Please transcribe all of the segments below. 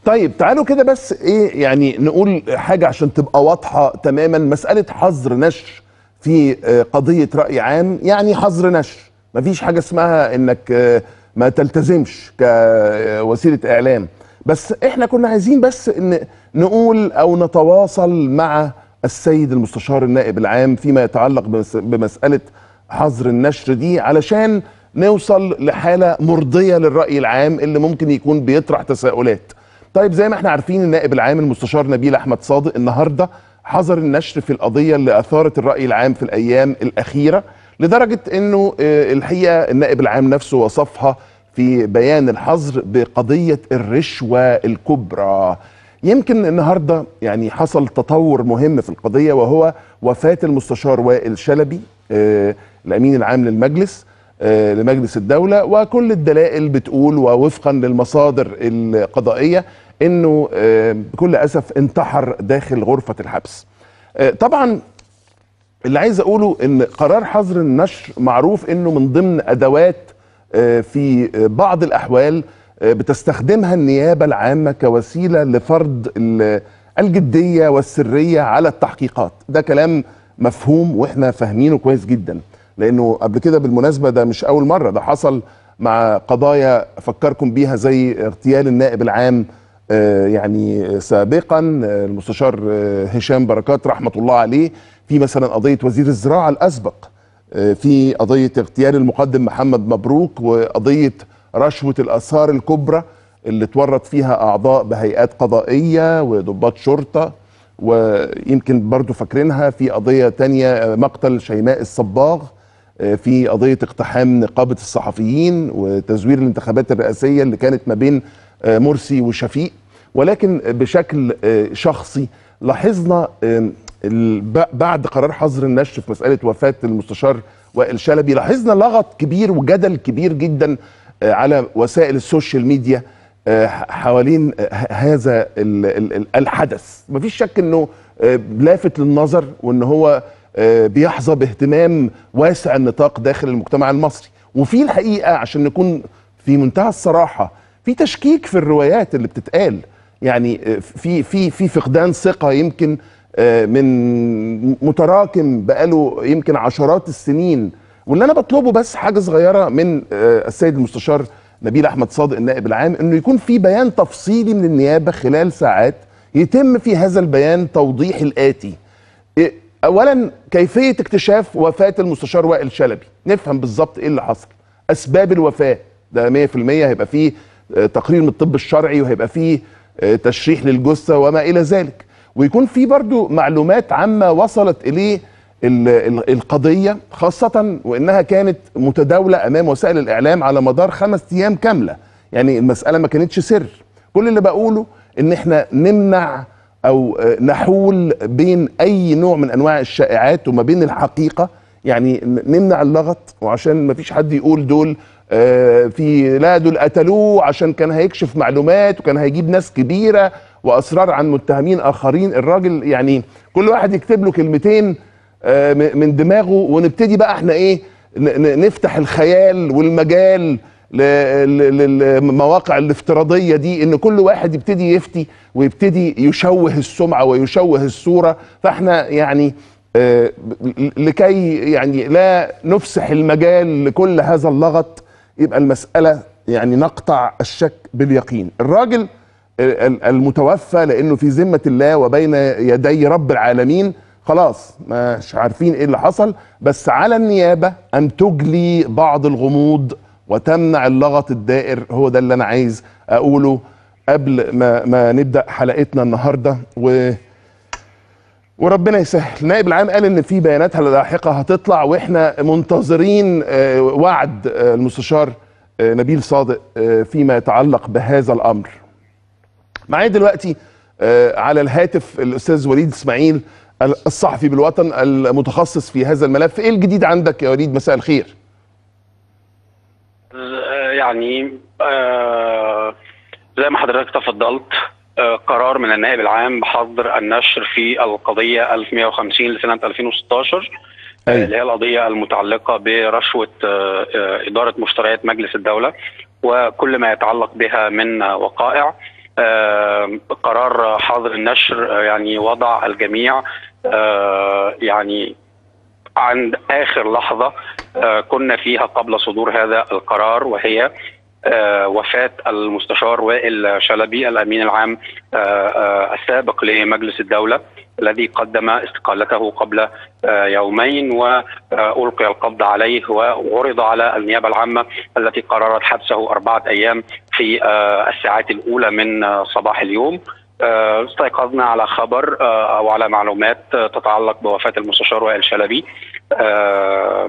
طيب تعالوا كده بس ايه يعني نقول حاجه عشان تبقى واضحه تماما مساله حظر نشر في آه، قضيه راي عام يعني حظر نشر مفيش حاجه اسمها انك آه، ما تلتزمش كوسيله اعلام بس احنا كنا عايزين بس ان نقول او نتواصل مع السيد المستشار النائب العام فيما يتعلق بمس- بمساله حظر النشر دي علشان نوصل لحاله مرضيه للراي العام اللي ممكن يكون بيطرح تساؤلات طيب زي ما احنا عارفين النائب العام المستشار نبيل احمد صادق النهارده حظر النشر في القضيه اللي اثارت الراي العام في الايام الاخيره لدرجه انه آه، الحقيقه النائب العام نفسه وصفها في بيان الحظر بقضيه الرشوه الكبرى يمكن النهارده يعني حصل تطور مهم في القضيه وهو وفاه المستشار وائل شلبي آه، الامين العام للمجلس آه، لمجلس الدولة وكل الدلائل بتقول ووفقا للمصادر القضائية انه آه، بكل اسف انتحر داخل غرفة الحبس آه، طبعا اللي عايز اقوله ان قرار حظر النشر معروف انه من ضمن ادوات آه، في آه، بعض الاحوال آه، بتستخدمها النيابه العامه كوسيله لفرض ال- الجديه والسريه على التحقيقات ده كلام مفهوم واحنا فاهمينه كويس جدا لانه قبل كده بالمناسبه ده مش اول مره ده حصل مع قضايا افكركم بيها زي اغتيال النائب العام آه، يعني سابقا آه، المستشار آه، هشام بركات رحمه الله عليه في مثلا قضيه وزير الزراعه الاسبق آه، في قضيه اغتيال المقدم محمد مبروك وقضيه رشوه الاثار الكبرى اللي اتورط فيها اعضاء بهيئات قضائيه وضباط شرطه ويمكن برضو فاكرينها في قضيه تانية آه، مقتل شيماء الصباغ آه، في قضيه اقتحام نقابه الصحفيين وتزوير الانتخابات الرئاسيه اللي كانت ما بين آه، مرسي وشفيق ولكن بشكل آه، شخصي لاحظنا آم، ال- ب- بعد قرار حظر النشر في مساله وفاه المستشار وائل شلبي لاحظنا لغط كبير وجدل كبير جدا آه، على وسائل السوشيال ميديا آه، حوالين آه، هذا ال- ال- ال- الحدث مفيش شك انه آه، لافت للنظر وان هو آه، بيحظى باهتمام واسع النطاق داخل المجتمع المصري وفي الحقيقه عشان نكون في منتهى الصراحه في تشكيك في الروايات اللي بتتقال يعني آه، في في في فقدان ثقه يمكن آه، من متراكم بقاله يمكن عشرات السنين واللي انا بطلبه بس حاجه صغيره من آه، السيد المستشار نبيل احمد صادق النائب العام انه يكون في بيان تفصيلي من النيابه خلال ساعات يتم في هذا البيان توضيح الاتي إيه، اولا كيفيه اكتشاف وفاه المستشار وائل شلبي نفهم بالظبط ايه اللي حصل اسباب الوفاه ده 100% هيبقى فيه آه، تقرير من الطب الشرعي وهيبقى فيه آه، تشريح للجثه وما الى ذلك ويكون في برضو معلومات عامه وصلت اليه ال- ال- القضيه خاصه وانها كانت متداوله امام وسائل الاعلام على مدار خمس ايام كامله يعني المساله ما كانتش سر كل اللي بقوله ان احنا نمنع او آه، نحول بين اي نوع من انواع الشائعات وما بين الحقيقه يعني ن- نمنع اللغط وعشان ما فيش حد يقول دول آه، في لا دول قتلوه عشان كان هيكشف معلومات وكان هيجيب ناس كبيره واسرار عن متهمين اخرين الراجل يعني كل واحد يكتب له كلمتين آه، م- من دماغه ونبتدي بقى احنا ايه ن- ن- نفتح الخيال والمجال ل- ل- للمواقع الافتراضيه دي ان كل واحد يبتدي يفتي ويبتدي يشوه السمعه ويشوه الصوره فاحنا يعني آه، ب- لكي يعني لا نفسح المجال لكل هذا اللغط يبقى المساله يعني نقطع الشك باليقين الراجل ال- المتوفى لانه في ذمه الله وبين يدي رب العالمين خلاص مش عارفين ايه اللي حصل بس على النيابه ان تجلي بعض الغموض وتمنع اللغط الدائر هو ده اللي انا عايز اقوله قبل ما ما نبدا حلقتنا النهارده و وربنا يسهل النائب العام قال ان في بيانات لاحقه هتطلع واحنا منتظرين آه، وعد آه، المستشار آه، نبيل صادق آه، فيما يتعلق بهذا الامر معايا دلوقتي آه، على الهاتف الاستاذ وليد اسماعيل الصحفي بالوطن المتخصص في هذا الملف ايه الجديد عندك يا وليد مساء الخير آه، يعني آه، زي ما حضرتك تفضلت آه، قرار من النائب العام بحظر النشر في القضية 1150 لسنة 2016 آه، أيوة. اللي هي القضية المتعلقة برشوة آه، آه، إدارة مشتريات مجلس الدولة وكل ما يتعلق بها من آه، وقائع آه، قرار حظر النشر آه، يعني وضع الجميع آه، يعني عند اخر لحظه آه، كنا فيها قبل صدور هذا القرار وهي آه، وفاه المستشار وائل شلبي الامين العام آه، آه، السابق لمجلس الدوله الذي قدم استقالته قبل آه، يومين والقي القبض عليه وعرض على النيابه العامه التي قررت حبسه اربعه ايام في آه، الساعات الاولى من آه، صباح اليوم آه، استيقظنا على خبر آه، او على معلومات آه، تتعلق بوفاه المستشار وائل شلبي آه،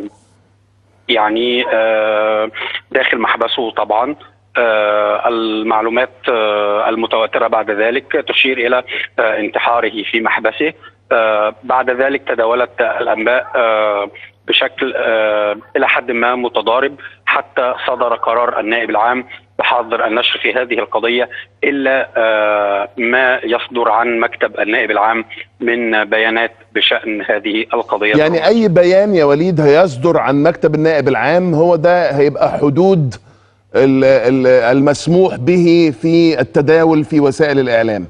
يعني آه، داخل محبسه طبعا آه، المعلومات آه، المتواتره بعد ذلك تشير الى آه، انتحاره في محبسه آه، بعد ذلك تداولت الانباء آه، بشكل آه، الى حد ما متضارب حتى صدر قرار النائب العام بحظر النشر في هذه القضيه الا آه، ما يصدر عن مكتب النائب العام من بيانات بشان هذه القضيه يعني اي بيان يا وليد هيصدر عن مكتب النائب العام هو ده هيبقى حدود ال- ال- المسموح به في التداول في وسائل الاعلام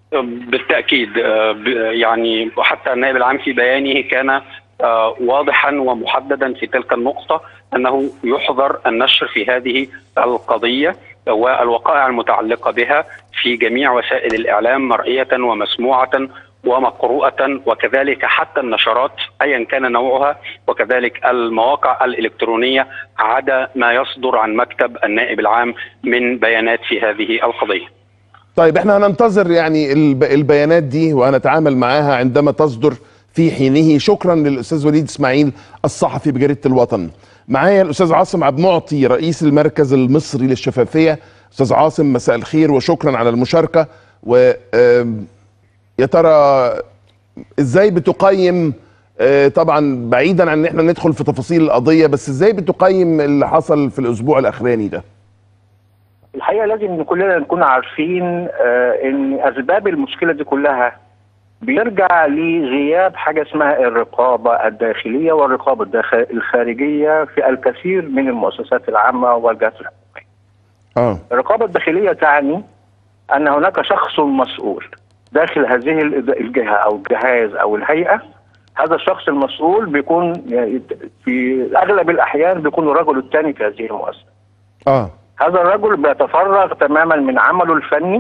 بالتاكيد آه، ب- يعني وحتى النائب العام في بيانه كان آه، واضحا ومحددا في تلك النقطه انه يحظر النشر في هذه القضيه والوقائع المتعلقه بها في جميع وسائل الاعلام مرئيه ومسموعه ومقروءه وكذلك حتى النشرات ايا كان نوعها وكذلك المواقع الالكترونيه عدا ما يصدر عن مكتب النائب العام من بيانات في هذه القضيه. طيب احنا هننتظر يعني الب- البيانات دي وهنتعامل معاها عندما تصدر في حينه شكرا للاستاذ وليد اسماعيل الصحفي بجريده الوطن معايا الاستاذ عاصم عبد المعطي رئيس المركز المصري للشفافيه استاذ عاصم مساء الخير وشكرا على المشاركه و آم، يا ترى ازاي بتقيم آه، طبعا بعيدا عن ان احنا ندخل في تفاصيل القضيه بس ازاي بتقيم اللي حصل في الاسبوع الاخراني ده الحقيقه لازم إن كلنا نكون عارفين آه، ان اسباب المشكله دي كلها بيرجع لغياب حاجه اسمها الرقابه الداخليه والرقابه الداخ- الخارجيه في الكثير من المؤسسات العامه والجهات الحكوميه. اه الرقابه الداخليه تعني ان هناك شخص مسؤول داخل هذه الإد- الجهه او الجهاز او الهيئه هذا الشخص المسؤول بيكون يعني في اغلب الاحيان بيكون الرجل الثاني في هذه المؤسسه. اه هذا الرجل بيتفرغ تماما من عمله الفني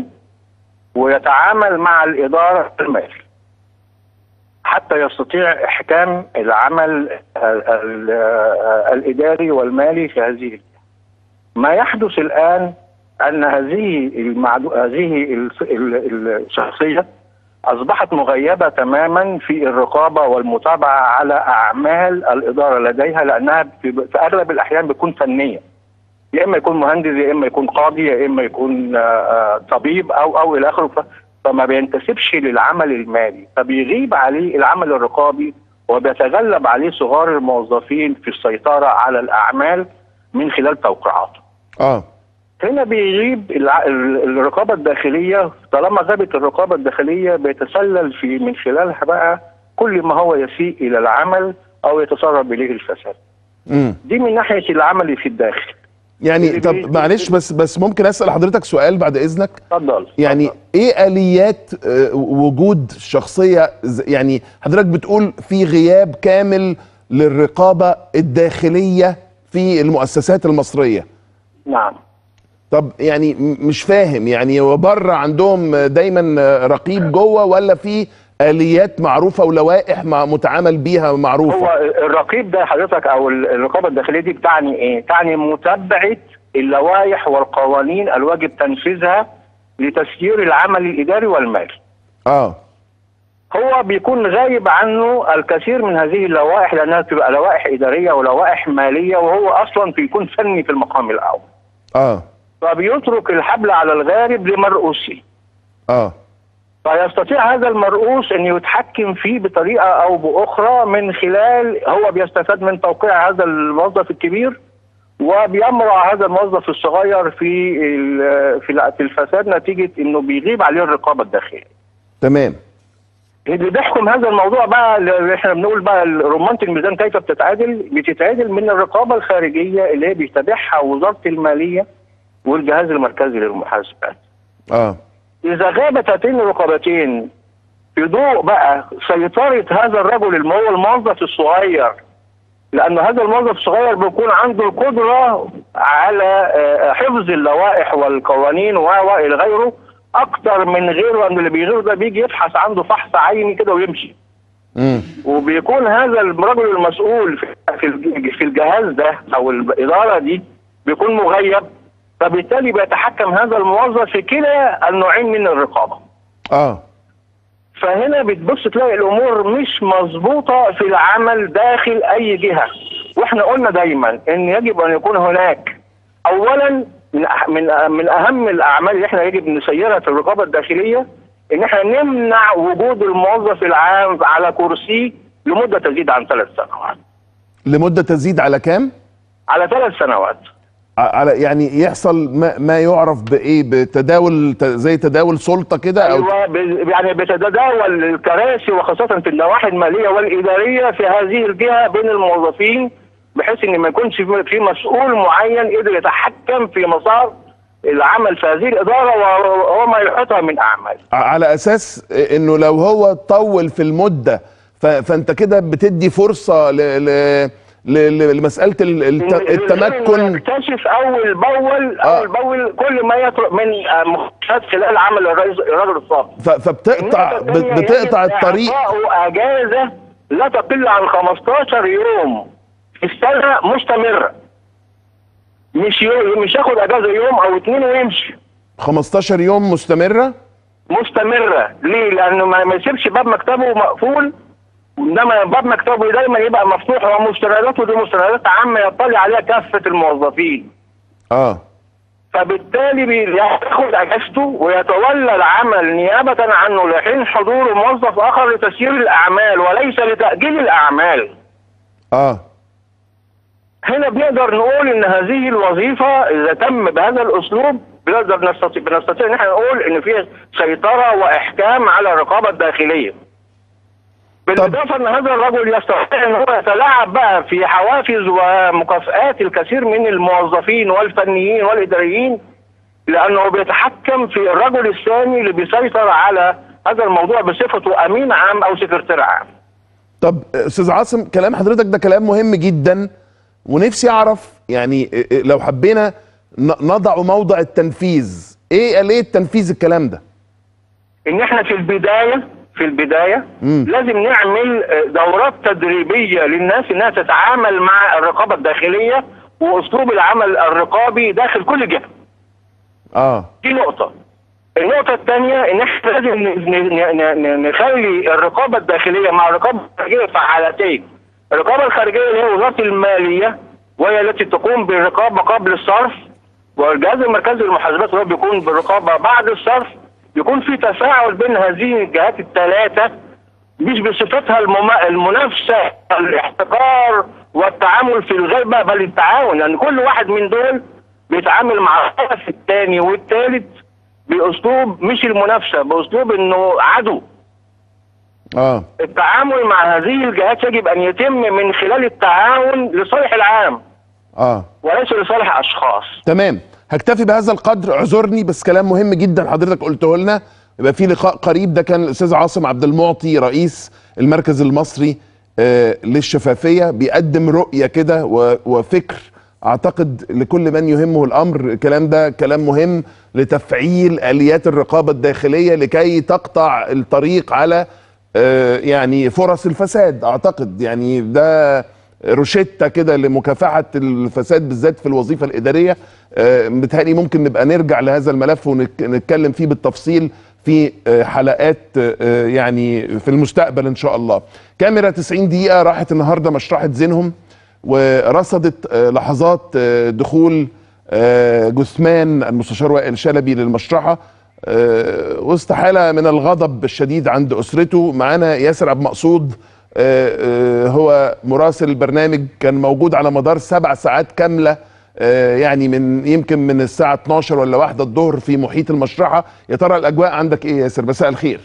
ويتعامل مع الإدارة المال حتى يستطيع إحكام العمل ال- ال- الإداري والمالي في هذه الجهة. ما يحدث الآن أن هذه المعدو... هذه الس- ال- الشخصية أصبحت مغيبة تماما في الرقابة والمتابعة على أعمال الإدارة لديها لأنها في في أغلب الأحيان بتكون فنية. يا اما يكون مهندس يا اما يكون قاضي يا اما يكون آه، آه، طبيب او او الى اخره ف- فما بينتسبش للعمل المالي فبيغيب عليه العمل الرقابي وبيتغلب عليه صغار الموظفين في السيطره على الاعمال من خلال توقيعاته. اه هنا بيغيب الع- ال- الرقابه الداخليه طالما غابت الرقابه الداخليه بيتسلل في من خلالها بقى كل ما هو يسيء الى العمل او يتسرب اليه الفساد. امم دي من ناحيه العمل في الداخل. يعني اللي طب بي- معلش بس بس ممكن اسال حضرتك سؤال بعد اذنك اتفضل يعني اتفضل. ايه اليات آه، وجود شخصيه ز- يعني حضرتك بتقول في غياب كامل للرقابه الداخليه في المؤسسات المصريه نعم طب يعني م- مش فاهم يعني هو بره عندهم دايما آه، رقيب جوه ولا في اليات معروفه ولوائح مع متعامل بيها معروفه هو الرقيب ده حضرتك او ال- الرقابه الداخليه دي بتعني ايه؟ تعني متابعه اللوائح والقوانين الواجب تنفيذها لتسيير العمل الاداري والمالي. اه هو بيكون غايب عنه الكثير من هذه اللوائح لانها بتبقى لوائح اداريه ولوائح ماليه وهو اصلا بيكون فني في المقام الاول. اه فبيترك الحبل على الغارب لمرؤوسه. اه فيستطيع هذا المرؤوس ان يتحكم فيه بطريقه او باخرى من خلال هو بيستفاد من توقيع هذا الموظف الكبير وبيمرع هذا الموظف الصغير في ال- في ال- في الفساد نتيجه انه بيغيب عليه الرقابه الداخليه. تمام اللي بيحكم هذا الموضوع بقى اللي احنا بنقول بقى رمانه الميزان كيف بتتعادل؟ بتتعادل من الرقابه الخارجيه اللي هي بيتابعها وزاره الماليه والجهاز المركزي للمحاسبات. اه اذا غابت هاتين الرقابتين في ضوء بقى سيطره هذا الرجل اللي هو الموظف الصغير لان هذا الموظف الصغير بيكون عنده القدره على آه، حفظ اللوائح والقوانين و و الى غيره اكتر من غيره ان اللي بيغيره ده بيجي يفحص عنده فحص عيني كده ويمشي مم. وبيكون هذا الرجل المسؤول في في الج- في الجهاز ده او الاداره دي بيكون مغيب فبالتالي بيتحكم هذا الموظف في كلا النوعين من الرقابه اه فهنا بتبص تلاقي الامور مش مظبوطه في العمل داخل اي جهه واحنا قلنا دايما ان يجب ان يكون هناك اولا من أح- من أ- من اهم الاعمال اللي احنا يجب نسيرها في الرقابه الداخليه ان احنا نمنع وجود الموظف العام على كرسي لمده تزيد عن ثلاث سنوات لمده تزيد على كام على ثلاث سنوات ع- على يعني يحصل ما, ما يعرف بايه بتداول ت- زي تداول سلطه كده او ايوه ب- يعني بتتداول الكراسي وخاصه في النواحي الماليه والاداريه في هذه الجهه بين الموظفين بحيث ان ما يكونش في في مسؤول معين قدر يتحكم في مسار العمل في هذه الاداره و- وما يحيطها من اعمال. ع- على اساس انه لو هو طول في المده ف- فانت كده بتدي فرصه ل ل ل- ل- لمساله ال- الت- إنه التمكن يكتشف اول باول آه. اول باول كل ما يطرق من آه، مخالفات خلال عمل الرئيس الرجل السابق. ف- فبتقطع النقطة الثانية بت- بتقطع يجب الطريق إعطاؤه اجازه لا تقل عن 15 يوم في السنه مستمره. مش يو... مش ياخد اجازه يوم او اتنين ويمشي 15 يوم مستمره مستمره ليه؟ لانه ما ما يسيبش باب مكتبه مقفول انما باب مكتبه دايما يبقى مفتوح ومستنداته دي مستندات عامه يطلع عليها كافه الموظفين. اه فبالتالي بياخد اجازته ويتولى العمل نيابه عنه لحين حضور موظف اخر لتسيير الاعمال وليس لتاجيل الاعمال. اه هنا بنقدر نقول ان هذه الوظيفه اذا تم بهذا الاسلوب بنقدر نستطيع بنستطيع ان احنا نقول ان في سيطره واحكام على الرقابه الداخليه. بالاضافه ان هذا الرجل يستطيع ان هو يتلاعب بقى في حوافز ومكافآت الكثير من الموظفين والفنيين والاداريين لانه بيتحكم في الرجل الثاني اللي بيسيطر على هذا الموضوع بصفته امين عام او سكرتير عام. طب استاذ عاصم كلام حضرتك ده كلام مهم جدا ونفسي اعرف يعني لو حبينا ن- نضع موضع التنفيذ ايه آلية تنفيذ الكلام ده ان احنا في البدايه في البدايه مم. لازم نعمل آه، دورات تدريبيه للناس انها تتعامل مع الرقابه الداخليه واسلوب العمل الرقابي داخل كل جهه. اه دي نقطه. النقطه الثانيه ان احنا لازم ن- ن- ن- ن- نخلي الرقابه الداخليه مع الرقابه الخارجيه فعالتين. الرقابه الخارجيه اللي هي وزاره الماليه وهي التي تقوم بالرقابه قبل الصرف والجهاز المركزي للمحاسبات هو بيكون بالرقابه بعد الصرف يكون في تفاعل بين هذه الجهات الثلاثه مش بصفتها المم... المنافسه الاحتكار والتعامل في الغيبه بل التعاون لان كل واحد من دول بيتعامل مع الطرف الثاني والثالث باسلوب مش المنافسه باسلوب انه عدو اه التعامل مع هذه الجهات يجب ان يتم من خلال التعاون لصالح العام اه وليس لصالح اشخاص تمام هكتفي بهذا القدر اعذرني بس كلام مهم جدا حضرتك قلته لنا يبقى في لقاء قريب ده كان الاستاذ عاصم عبد المعطي رئيس المركز المصري آه للشفافيه بيقدم رؤيه كده و- وفكر اعتقد لكل من يهمه الامر الكلام ده كلام مهم لتفعيل اليات الرقابه الداخليه لكي تقطع الطريق على آه، يعني فرص الفساد اعتقد يعني ده روشتة كده لمكافحة الفساد بالذات في الوظيفة الإدارية آه، متهيألي ممكن نبقى نرجع لهذا الملف ونتكلم فيه بالتفصيل في آه، حلقات آه، يعني في المستقبل إن شاء الله كاميرا 90 دقيقة راحت النهاردة مشرحة زينهم ورصدت آه، لحظات آه، دخول آه، جثمان المستشار وائل شلبي للمشرحة آه، وسط حالة من الغضب الشديد عند أسرته معانا ياسر عبد المقصود آه، آه، هو مراسل البرنامج كان موجود على مدار سبع ساعات كاملة آه، يعني من يمكن من الساعة 12 ولا واحدة الظهر في محيط المشرحة يا ترى الأجواء عندك إيه يا ياسر مساء الخير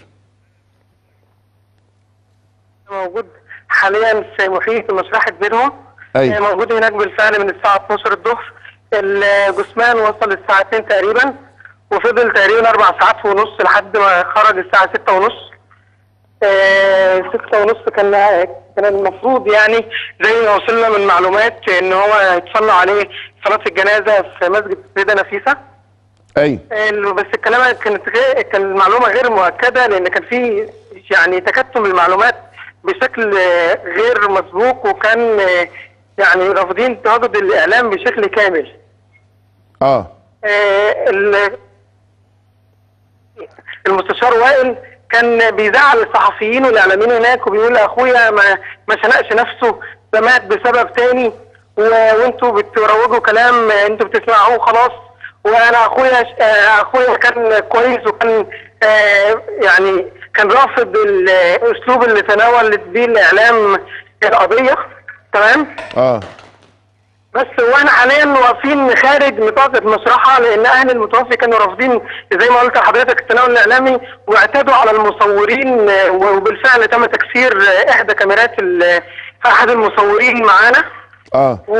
موجود حاليا في محيط مشرحة بيرهم أيوة. آه، موجود هناك بالفعل من الساعة 12 الظهر الجثمان وصل الساعتين تقريبا وفضل تقريبا اربع ساعات ونص لحد ما خرج الساعه ستة ونص آه، ستة ونص كان كان المفروض يعني زي ما وصلنا من معلومات ان هو هيتصلى عليه صلاه الجنازه في مسجد السيده نفيسه ايوه ال- بس الكلام كانت غير كان المعلومه غير مؤكده لان كان في يعني تكتم المعلومات بشكل آه، غير مسبوق وكان آه، يعني رافضين تواجد الاعلام بشكل كامل. اه آه، ال- المستشار وائل كان بيزعل الصحفيين والاعلاميين هناك وبيقول اخويا ما ما شنقش نفسه ده مات بسبب تاني و- وانتوا بتروجوا كلام انتوا بتسمعوه خلاص وانا اخويا ش- آه، اخويا كان كويس وكان آه، يعني كان رافض الاسلوب اللي تناول بيه الاعلام القضيه تمام اه بس واحنا حاليا واقفين خارج نطاق المشرحه لان اهل المتوفي كانوا رافضين زي ما قلت لحضرتك التناول الاعلامي واعتدوا على المصورين آه، وبالفعل تم تكسير آه، احدى كاميرات ال- احد المصورين معانا اه و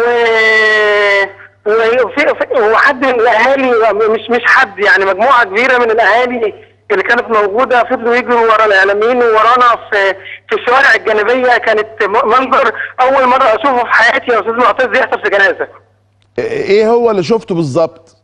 وفي في- وحد من الاهالي مش مش حد يعني مجموعه كبيره من الاهالي اللي كانت موجوده فضلوا يجروا ورا الاعلاميين وورانا في في الشوارع الجانبيه كانت م- منظر اول مره اشوفه في حياتي يا استاذ معتز يحصل في جنازه ايه هو اللي شفته بالظبط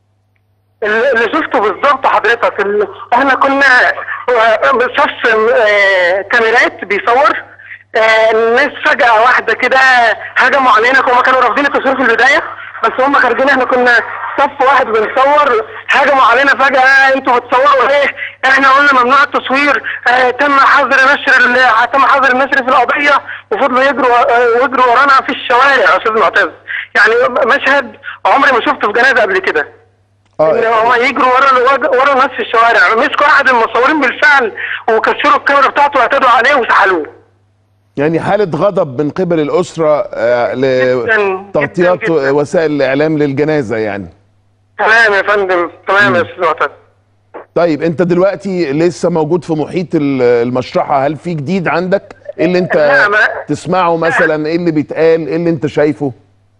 اللي اللي شفته بالظبط حضرتك ال- احنا كنا آه، صف آه، كاميرات بيصور آه، الناس فجأة واحدة كده هجموا علينا هم كانوا رافضين التصوير في البداية بس هم خارجين احنا كنا صف واحد بنصور هجموا علينا فجأة انتوا بتصوروا ايه؟ احنا قلنا ممنوع التصوير اه تم حظر نشر ال- تم حظر النشر في القضية وفضلوا يجروا اه يجروا ورانا في الشوارع يا استاذ معتز يعني مشهد عمري ما شفته في جنازة قبل كده ان اه هو يجروا ورا ورا الناس في الشوارع مسكوا احد المصورين بالفعل وكسروا الكاميرا بتاعته واعتدوا عليه وسحلوه يعني حالة غضب من قبل الأسرة آه، جداً، لتغطيات جداً، جداً. وسائل الإعلام للجنازة يعني تمام يا فندم تمام يا استاذ معتز طيب أنت دلوقتي لسه موجود في محيط ال- المشرحة هل في جديد عندك؟ إيه اللي أنت لا، ما- تسمعه مثلا؟ إيه اللي بيتقال؟ إيه اللي أنت شايفه؟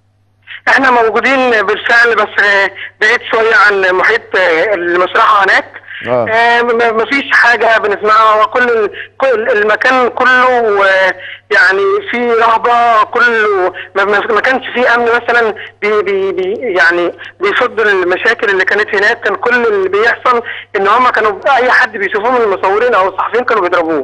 احنا موجودين بالفعل بس آه، بعيد شويه عن محيط آه، المشرحه هناك آه. آه، م- مفيش حاجه بنسمعها وكل ال- كل المكان كله آه، يعني في رهبه كله ما- ما ما كانش في امن مثلا بي بي بي يعني بيصد المشاكل اللي كانت هناك كان كل اللي بيحصل ان هم كانوا اي حد بيشوفوه من المصورين او الصحفيين كانوا بيضربوه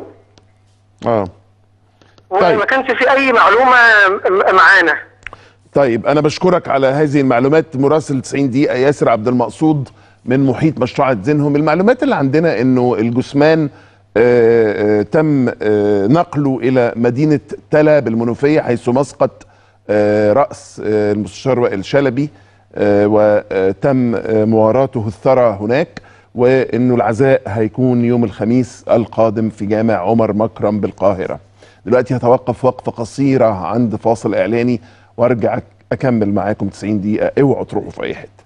آه طيب. وما كانش في اي معلومه م- معانا طيب أنا بشكرك على هذه المعلومات مراسل 90 دقيقة ياسر عبد المقصود من محيط مشروعة زينهم المعلومات اللي عندنا إنه الجثمان آه، آه، تم آه، نقله إلى مدينة تلا بالمنوفية حيث مسقط آه، رأس آه، المستشار وائل شلبي آه، وتم آه، مواراته الثرى هناك وإنه العزاء هيكون يوم الخميس القادم في جامع عمر مكرم بالقاهرة دلوقتي هتوقف وقفة قصيرة عند فاصل إعلاني وارجع اكمل معاكم 90 دقيقه اوعوا تروحوا في اي حته